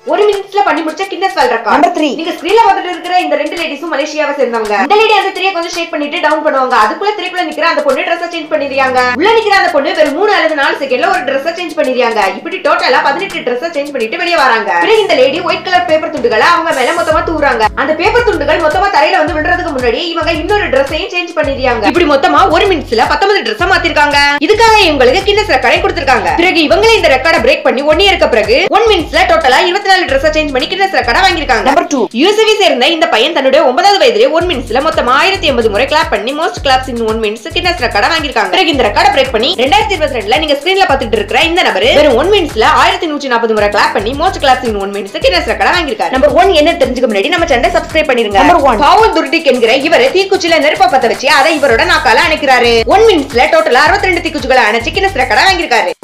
ஒரு மினிட்ஸ்ல பண்ணி முடிச்ச Guinness world record number three நீங்க ஸ்கிரீன்ல பார்த்துட்டு இருக்கிற இந்த ரெண்டு லேடிஸும் மலேசியாவை சேர்ந்தவங்க இந்த லேடி அந்த திரையை கொஞ்சம் ஷேக் பண்ணிட்டு டவுன் பண்ணுவாங்க அதுக்குள்ள திரைக்குள்ள நிக்கிற அந்த பொண்ணு ட்ரெஸ் சேஞ்ச் பண்ணிடுறாங்க உள்ள நிக்கிற அந்த பொண்ணு வெறும் மூணு அல்லது நாலு செகண்ட்ல ஒரு ட்ரெஸ் சேஞ்ச் பண்ணிடுறாங்க இப்படி டோட்டலா பதினெட்டு ட்ரெஸ் சேஞ்ச் பண்ணிட்டு வெளியே வராங்க பிறகு இந்த லேடி ஒயிட் கலர் பேப்பர் துண்டுகளை அவங்க மேல மொத்தமா தூறாங்க அந்த பேப்பர் துண்டுகள் மொத்தமா தரையில வந்து விழுறதுக்கு முன்னாடி இவங்க இன்னொரு ட்ரெஸ்ஸையும் சேஞ்ச் பண்ணிடுறாங்க இப்படி மொத்தமா ஒரு மினிட்ஸ்ல பத்தொன்பது ட்ரெஸ் மாத்திருக்காங்க இதுக்காக இவங்களுக்கு கின்னஸ் ரெக்கார்டை கொடுத்திருக்காங்க பிறகு இவங்களே இந்த ரெக்கார்டை பிரேக் பண்ணி ஒன் இயருக்கு பிறகு ஒன் மினிட்ஸ்ல டோட்டலா இருபத்தி நாலு ட்ரெஸ் சேஞ்ச் பண்ணி கின்னஸ் ரெக்கார்டா வாங்கியிருக்காங்க நம்பர் டூ யூஎஸ்ஏ சேர்ந்த இந்த பையன் தன்னுடைய ஒன்பதாவது வயதிலே ஒன் மினிட்ஸ்ல மொத்தம் ஆயிரத்தி எண்பது முறை கிளாப் பண்ணி most claps in one minutes Guinness ரெக்கார்டா வாங்கியிருக்காங்க பிறகு இந்த ரெக்கார்டை பிரேக் பண்ணி ரெண்டாயிரத்தி இருபத்தி ரெண்டுல நீங்க ஸ்கிரீன்ல பாத்துட்டு இருக்கிற இந்த நபர் வெறும் ஒன் மினிட்ஸ்ல ஆயிரத்தி நூற்றி நாற்பது முறை கிளாப் பண்ணி most claps in one minutes Guinness ரெக்கார்டா வாங்கியிருக்காரு நம்பர் ஒன் என்ன தெரிஞ்சுக்க முன்னாடி நம்ம சேனலை சப்ஸ்கிரைப் பண்ணிருங்க Number one. பாவுல் துர்டிக் என்கிற இவர் தீக்குச்சில நெருப்ப பத்த வச்சு அதை இவரோட நாக்கால அணைக்கிறாரு ஒன் மினிட்ஸ்ல டோட்டலா அறுபத்தி ரெண்டு தீக்குச்சிகளை அணைச்சு கின்னஸ் ரெக்கார்டா வாங்கியிருக்காரு